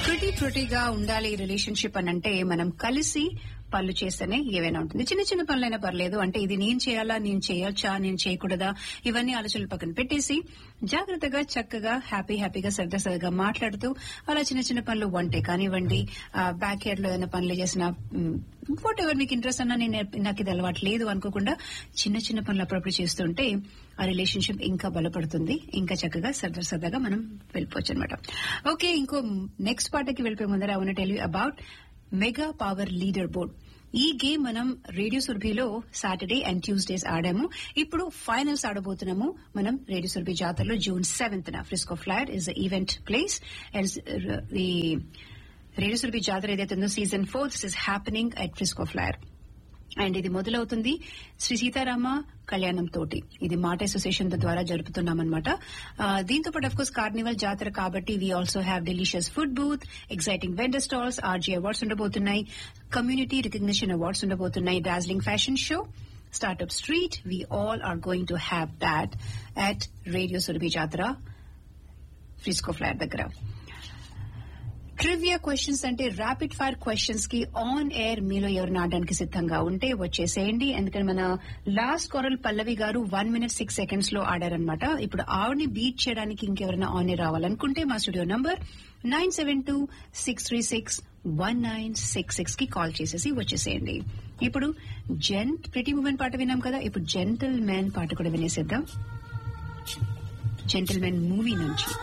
pretty ప్రిటీగా ఉండాలి relationship అని అంటే మనం కలిసి పనులు చేస్తేనే ఏవైనా ఉంటుంది చిన్న చిన్న పనులైనా పర్లేదు అంటే ఇది నేను చేయాలా నేను చేయొచ్చా నేను చేయకూడదా ఇవన్నీ ఆలోచనలు పక్కన పెట్టేసి జాగ్రత్తగా చక్కగా హ్యాపీ హ్యాపీగా సరదా సరదాగా మాట్లాడుతూ అలా చిన్న చిన్న పనులు వంటే కానివ్వండి బ్యాక్ యార్డ్ లో ఏదైనా పనులు చేసిన వాట్ ఎవర్ మీకు ఇంట్రెస్ట్ అన్నా నేను నాకు ఇది అలవాటు లేదు అనుకోకుండా చిన్న చిన్న పనులు అప్పుడప్పుడు చేస్తుంటే ఆ రిలేషన్షిప్ ఇంకా బలపడుతుంది ఇంకా చక్కగా సరదా సరదాగా మనం వెళ్ళిపోవచ్చు అనమాట ఓకే ఇంకో నెక్స్ట్ పాటకి వెళ్ళిపోయే ముందర I want tell you about mega power leader board ఈ గేమ్ మనం రేడియో సురభిలో సాటర్డే అండ్ ట్యూస్డేస్ ఆడాము ఇప్పుడు ఫైనల్స్ ఆడబోతున్నాము మనం రేడియో సురభి జాతరలో జూన్ సెవెంత్ న Frisco Flyer is the event place and the Radio Surabhi Jatara ఏదైతే ఉందో season four this is happening at Frisco Flyer and ఇది మొదలవుతుంది శ్రీ సీతారామ కళ్యాణం తోటి ఇది మాట అసోసియేషన్ ద్వారా జరుపుతున్నామన్నమాట దీంతో పాటు అఫ్ కోర్స్ కార్నివల్ జాతర కాబట్టి we also have delicious food booth exciting vendor stalls RJ awards ఉండబోతున్నాయి కమ్యూనిటీ రికగ్నిషన్ అవార్డ్స్ ఉండబోతున్నాయి Darjeeling fashion show startup street we all are going to have that at Radio Surabhi Jatara Frisco flat దగ్గర trivia questions అంటే rapid fire questions కి on air మీలో ఎవరు నాడడానికి సిద్ధంగా ఉంటే వచ్చేసేయండి ఎందుకంటే మన లాస్ట్ కొరల్ పల్లవి గారు వన్ మినిట్ సిక్స్ సెకండ్స్ లో ఆడారనమాట ఇప్పుడు ఆవిడని బీట్ చేయడానికి ఇంకెవరైనా ఆన్ ఎయిర్ రావాలనుకుంటే మా studio number nine seven two six three six one nine six six కి కాల్ చేసేసి వచ్చేసేయండి ఇప్పుడు జెన్ ప్రిటీ ఉమెన్ పాట విన్నాం కదా ఇప్పుడు జెంటల్ మ్యాన్ పాట కూడా వినేసేద్దాం జెంటల్ మ్యాన్ మూవీ నుంచి